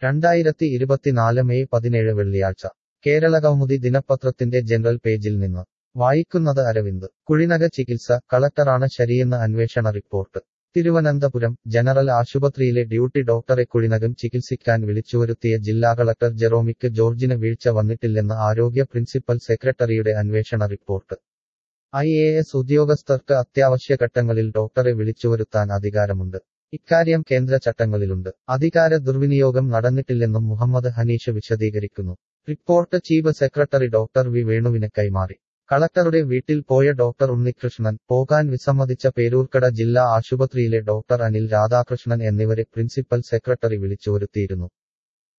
രണ്ടായിരത്തി ഇരുപത്തിനാല് മെയ് പതിനേഴ് വെള്ളിയാഴ്ച കേരള കൗമുദി ദിനപത്രത്തിന്റെ ജനറൽ പേജിൽ നിന്ന് വായിക്കുന്നത് അരവിന്ദ് കുഴിനക ചികിത്സ കളക്ടറാണ് ശരിയെന്ന് അന്വേഷണ റിപ്പോർട്ട് തിരുവനന്തപുരം ജനറൽ ആശുപത്രിയിലെ ഡ്യൂട്ടി ഡോക്ടറെ കുഴിനകം ചികിത്സിക്കാൻ വിളിച്ചുവരുത്തിയ ജില്ലാ കളക്ടർ ജെറോമിക്ക് ജോർജിന് വീഴ്ച വന്നിട്ടില്ലെന്ന് ആരോഗ്യ പ്രിൻസിപ്പൽ സെക്രട്ടറിയുടെ അന്വേഷണ റിപ്പോർട്ട് ഐ എ എസ് ഉദ്യോഗസ്ഥർക്ക് അത്യാവശ്യ ഘട്ടങ്ങളിൽ ഡോക്ടറെ വിളിച്ചുവരുത്താൻ അധികാരമുണ്ട് ഇക്കാര്യം കേന്ദ്ര ചട്ടങ്ങളിലുണ്ട് അധികാര ദുർവിനിയോഗം നടന്നിട്ടില്ലെന്നും മുഹമ്മദ് ഹനീഷ് വിശദീകരിക്കുന്നു report chief secretary doctor V വേണുവിന് കൈമാറി കളക്ടറുടെ വീട്ടിൽ പോയ ഡോക്ടർ ഉണ്ണികൃഷ്ണൻ പോകാൻ വിസമ്മതിച്ച പേരൂർക്കട ജില്ലാ ആശുപത്രിയിലെ ഡോക്ടർ അനിൽ രാധാകൃഷ്ണൻ എന്നിവരെ പ്രിൻസിപ്പൽ സെക്രട്ടറി വിളിച്ചുവരുത്തിയിരുന്നു